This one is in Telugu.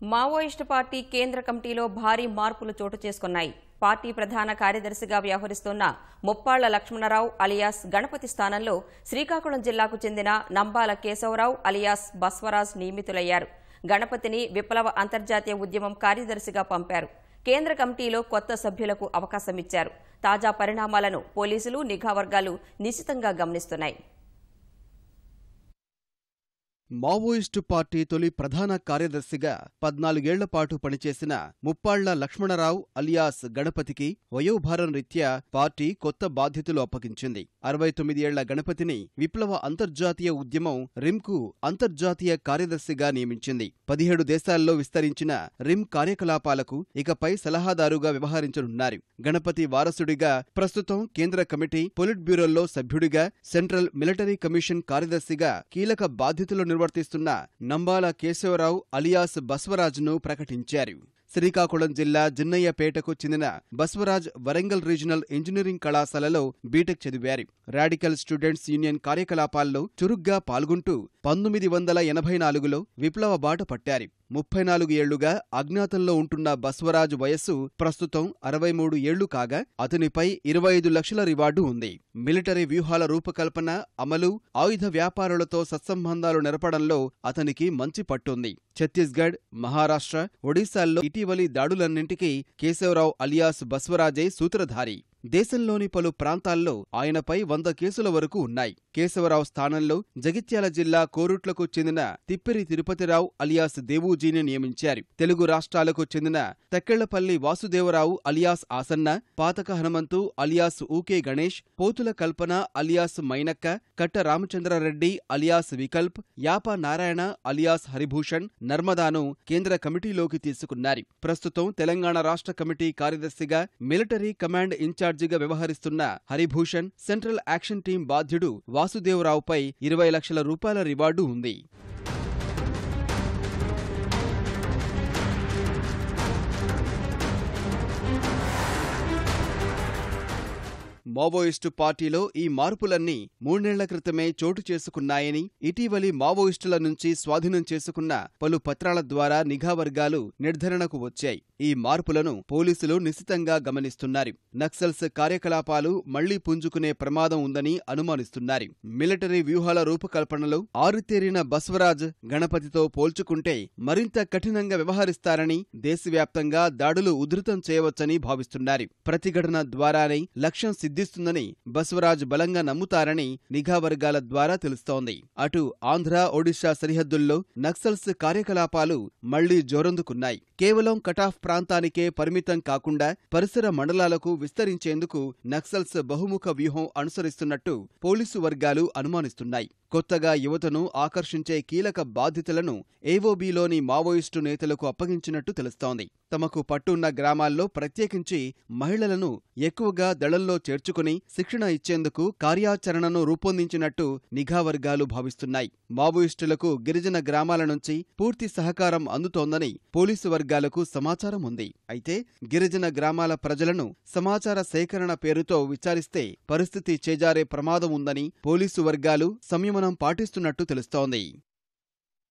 మావోయిస్టు పార్టీ కేంద్ర కమిటీలో భారీ మార్పులు చోటు చేసుకున్నాయి పార్టీ ప్రధాన కార్యదర్శిగా వ్యవహరిస్తున్న ముప్పాళ్ల లక్ష్మణరావు అలియాస్ గణపతి స్థానంలో శ్రీకాకుళం జిల్లాకు చెందిన నంబాల కేశవరావు అలియాస్ బస్వరాజ్ నియమితులయ్యారు గణపతిని విప్లవ అంతర్జాతీయ ఉద్యమం కార్యదర్శిగా పంపారు కేంద్ర కమిటీలో కొత్త సభ్యులకు అవకాశమిచ్చారు తాజా పరిణామాలను పోలీసులు నిఘా వర్గాలు నిశితంగా గమనిస్తున్నాయి మావోయిస్టు పార్టీ తొలి ప్రధాన కార్యదర్శిగా పద్నాలుగేళ్ల పాటు పనిచేసిన ముప్పాళ్ల లక్ష్మణరావు అలియాస్ గణపతికి వయోభారం రీత్యా పార్టీ కొత్త బాధ్యతలు అప్పగించింది అరవై తొమ్మిది ఏళ్ల గణపతిని విప్లవ అంతర్జాతీయ ఉద్యమం రిమ్కు అంతర్జాతీయ కార్యదర్శిగా నియమించింది పదిహేడు దేశాల్లో విస్తరించిన రిమ్ కార్యకలాపాలకు ఇకపై సలహాదారుగా వ్యవహరించనున్నారు గణపతి వారసుడిగా ప్రస్తుతం కేంద్ర కమిటీ పొలిట్ బ్యూరోల్లో సభ్యుడిగా సెంట్రల్ మిలిటరీ కమిషన్ కార్యదర్శిగా కీలక బాధ్యతలు నిర్వర్తిస్తున్న నంబాల కేశవరావు అలియాస్ బస్వరాజ్ను ప్రకటించారు శ్రీకాకుళం జిల్లా జిన్నయ్యపేటకు చెందిన బస్వరాజ్ వరంగల్ రీజనల్ ఇంజనీరింగ్ కళాశాలలో బీటెక్ చదివారు రాడికల్ స్టూడెంట్స్ యూనియన్ కార్యకలాపాల్లో చురుగ్గా పాల్గొంటూ పంతొమ్మిది వందల ఎనభై నాలుగులో విప్లవ బాట పట్టారు ముప్పై నాలుగు ఏళ్లుగా అజ్ఞాతంలో ఉంటున్న బస్వరాజ్ వయస్సు ప్రస్తుతం అరవై మూడు ఏళ్లు కాగా అతనిపై ఇరవై ఐదు లక్షల రివార్డు ఉంది మిలిటరీ వ్యూహాల రూపకల్పన అమలు ఆయుధ వ్యాపారులతో సత్సంబంధాలు నెరపడంలో అతనికి మంచి పట్టుంది ఛత్తీస్గఢ్ మహారాష్ట్ర ఒడిశాల్లో ఇటీవలి దాడులన్నింటికీ కేశవరావు అలియాస్ బస్వరాజే సూత్రధారి దేశంలోని పలు ప్రాంతాల్లో ఆయనపై వంద కేసుల వరకు ఉన్నాయి కేశవరావు స్థానంలో జగిత్యాల జిల్లా కోరుట్లకు చెందిన తిప్పిరి తిరుపతిరావు అలియాస్ దేవూజీని నియమించారు తెలుగు రాష్ట్రాలకు చెందిన తెక్కెళ్లపల్లి వాసుదేవరావు అలియాస్ ఆసన్న పాతక హనుమంతు అలియాస్ ఊకే గణేష్ పోతుల కల్పన అలియాస్ మైనక్క కట్ట రామచంద్రారెడ్డి అలియాస్ వికల్ప్ యాప నారాయణ అలియాస్ హరిభూషణ్ నర్మదాను కేంద్ర కమిటీలోకి తీసుకున్నారు ప్రస్తుతం తెలంగాణ రాష్ట్ర కమిటీ కార్యదర్శిగా మిలిటరీ కమాండ్ ఇన్ఛార్జిగా వ్యవహరిస్తున్న హరిభూషణ్ సెంట్రల్ యాక్షన్ టీం బాధ్యుడు వాసుదేవరావుపై ఇరవై లక్షల రూపాయల రివార్డు ఉంది మావోయిస్టు పార్టీలో ఈ మార్పులన్నీ మూడేళ్ల క్రితమే చోటు చేసుకున్నాయని ఇటీవలి మావోయిస్టుల నుంచి స్వాధీనం చేసుకున్న పలు పత్రాల ద్వారా నిఘా వర్గాలు నిర్ధారణకు వచ్చాయి ఈ మార్పులను పోలీసులు నిశితంగా గమనిస్తున్నారు నక్సల్స్ కార్యకలాపాలు మళ్లీ పుంజుకునే ప్రమాదం ఉందని అనుమానిస్తున్నారు మిలిటరీ వ్యూహాల రూపకల్పనలో ఆరుతేరిన బస్వరాజ్ గణపతితో పోల్చుకుంటే మరింత కఠినంగా వ్యవహరిస్తారని దేశవ్యాప్తంగా దాడులు ఉధృతం చేయవచ్చని భావిస్తున్నారు ప్రతిఘటన ద్వారానే లక్ష్యం సిద్ధిస్తుందని బస్వరాజ్ బలంగా నమ్ముతారని నిఘా వర్గాల ద్వారా తెలుస్తోంది అటు ఆంధ్ర ఒడిశా సరిహద్దుల్లో నక్సల్స్ కార్యకలాపాలు మళ్లీ జోరందుకున్నాయి కేవలం కటాఫ్ ప్రాంతానికే పరిమితం కాకుండా పరిసర మండలాలకు విస్తరించేందుకు నక్సల్స్ బహుముఖ వ్యూహం అనుసరిస్తున్నట్టు పోలీసు వర్గాలు అనుమానిస్తున్నాయి కొత్తగా యువతను ఆకర్షించే కీలక బాధ్యతలను ఏవోబీలోని మావోయిస్టు నేతలకు అప్పగించినట్టు తెలుస్తోంది తమకు పట్టున్న గ్రామాల్లో ప్రత్యేకించి మహిళలను ఎక్కువగా దళంలో చేర్చుకుని శిక్షణ ఇచ్చేందుకు కార్యాచరణను రూపొందించినట్టు నిఘా వర్గాలు భావిస్తున్నాయి మావోయిస్టులకు గిరిజన గ్రామాల నుంచి పూర్తి సహకారం అందుతోందని పోలీసు వర్గాలకు సమాచారం ఉంది అయితే గిరిజన గ్రామాల ప్రజలను సమాచార సేకరణ పేరుతో విచారిస్తే పరిస్థితి చేజారే ప్రమాదం ఉందని పోలీసు వర్గాలు సంయమనం పాటిస్తున్నట్టు తెలుస్తోంది